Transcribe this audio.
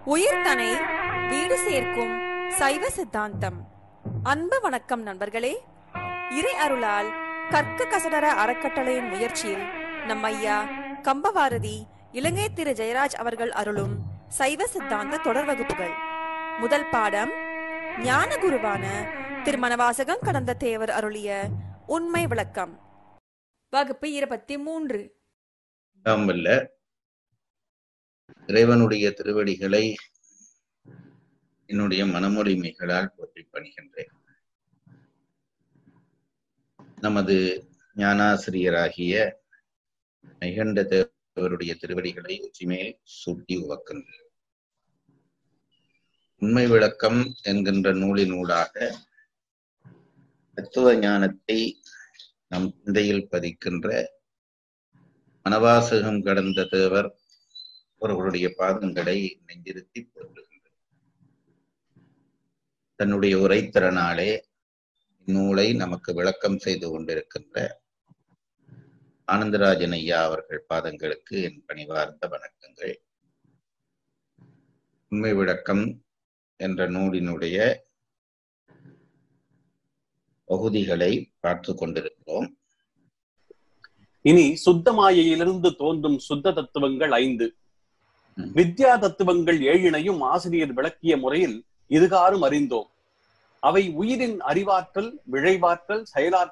உயிர்தனை வீடு சேர்க்கும் சைவ சித்தாந்தம் அன்பு வணக்கம் நண்பர்களே இறை அருளால் கற்க கசடர அறக்கட்டளையின் முயற்சியில் நம் ஐயா கம்பவாரதி இலங்கை திரு ஜெயராஜ் அவர்கள் அருளும் சைவ சித்தாந்த தொடர் வகுப்புகள் முதல் பாடம் ஞான குருவான திருமணவாசகம் கடந்த தேவர் அருளிய உண்மை விளக்கம் வகுப்பு இருபத்தி மூன்று எல்லாம் வல்ல இறைவனுடைய திருவடிகளை என்னுடைய மனமொழிமைகளால் போற்றி பணிகின்றேன் நமது ஞானாசிரியராகிய மைகண்ட தேவருடைய திருவடிகளை உச்சிமேல் சூட்டி உவக்கின்றேன் உண்மை விளக்கம் என்கின்ற நூலினூடாக தத்துவ ஞானத்தை நம் சிந்தையில் பதிக்கின்ற மனவாசகம் கடந்த தேவர் அவர்களுடைய பாதங்களை நெஞ்சிருத்தி போற்றுகின்றது தன்னுடைய உரைத்திறனாலே இந்நூலை நமக்கு விளக்கம் செய்து கொண்டிருக்கின்ற ஆனந்தராஜன் ஐயா அவர்கள் பாதங்களுக்கு என் பணிவார்ந்த வணக்கங்கள் உண்மை விளக்கம் என்ற நூலினுடைய பகுதிகளை பார்த்து கொண்டிருக்கிறோம் இனி சுத்த மாயையிலிருந்து தோன்றும் சுத்த தத்துவங்கள் ஐந்து ம். வித்யா தத்துவங்கள் ஏழினையும் ஆசிரியர் விளக்கிய முறையில் இதுகாரும் அறிந்தோம் அவை உயிரின் அறிவாற்றல் விழைவாற்றல் செயலாற்றல்